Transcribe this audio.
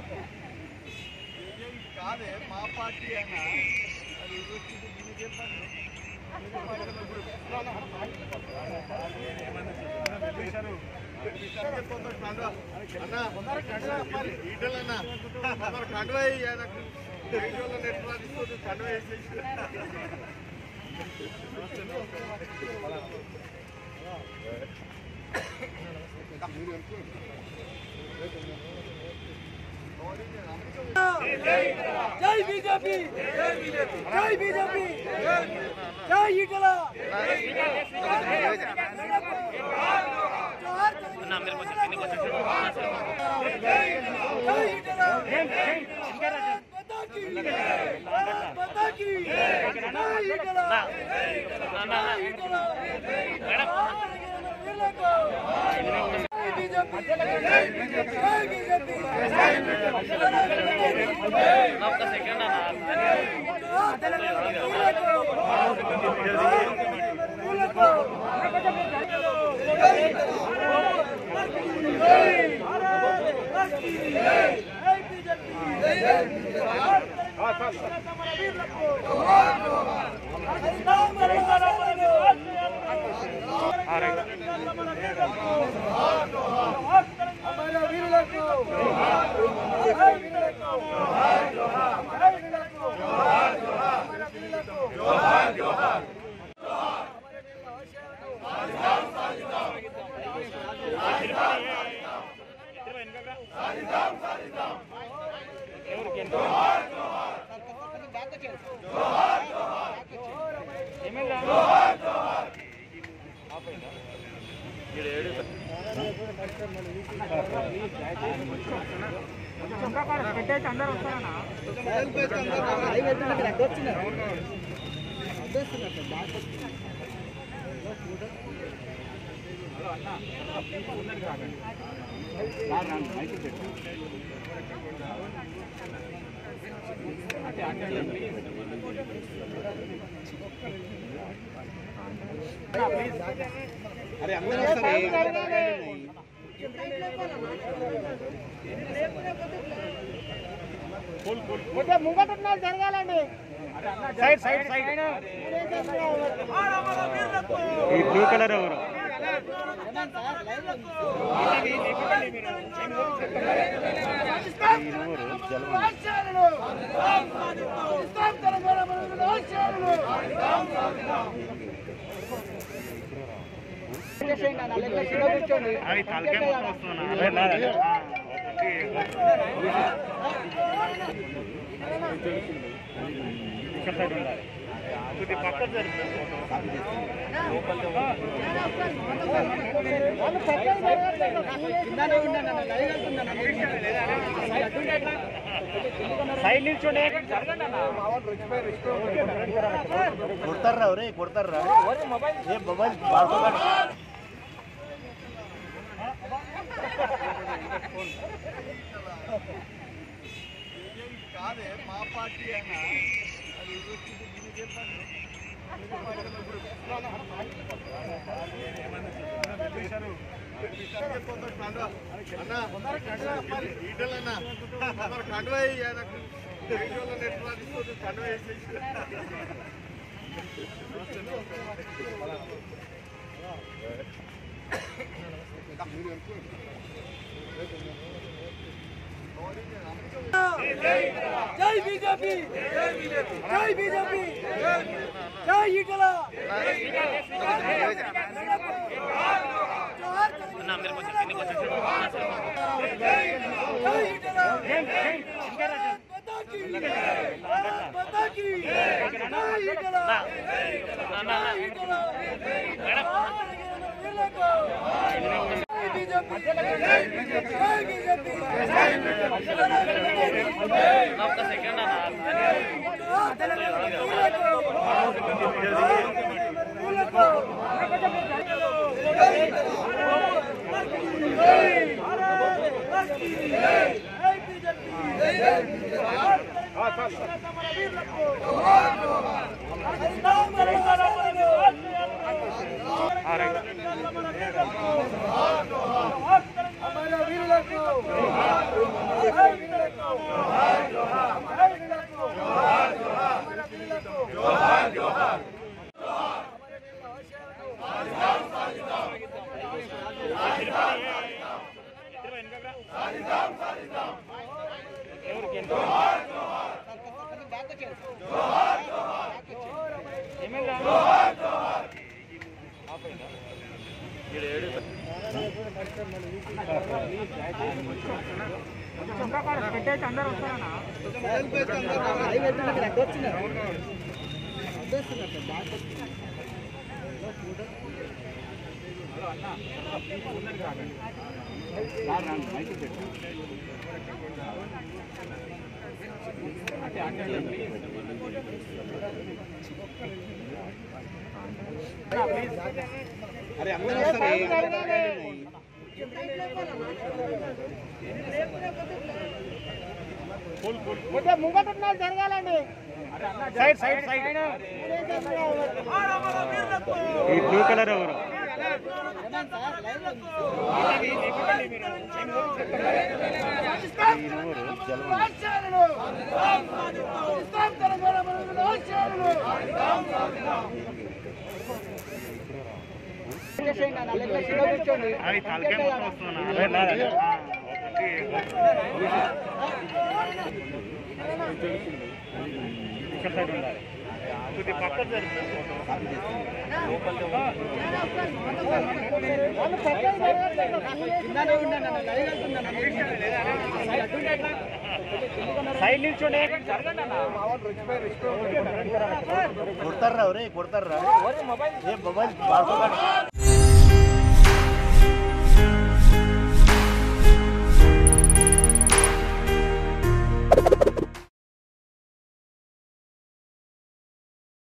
కాదే మా పార్టీ అన్న అది వచ్చింది దీన్ని చెప్పండి ఈటలన్నా కండువా ఆయనకు ఎట్లా తీసుకొని కండువా వేసేసి జై బీజేపీ జై బీజేపీ జై ఈటల ఈ బ్లూ కలర్ ఎవరు అవి తలకే మొత్తం వస్తున్నా ఇక్కడ సైడ్ ఉండాలి కొద్ది పక్క సైడ్ నిల్చోండి కొడతారా రే కొడతారా ఏ మొబైల్ కాదే మా పార్టీ అన్న అది వచ్చింది దీన్ని చెప్పండి ఈటలన్నా కండువా ఆయనకు ఎట్లా తీసుకొని కండువా వేసేసి జై బీజేపీ జై బీజేపీ జై ఈటల జై ఈటల పతాకి జై ఈటల వీరులకు సైడ్ సైడ్ సైడ్ ఈ బ్లూ కలర్ ఎవరు అవి తలకే మొత్తం వస్తున్నా ఇక్కడ సైడ్ ఉండాలి కొద్ది పక్క సైడ్ నిల్చోండి కొడతారా ఒరే కొడతారా ఏ మొబైల్ బాగా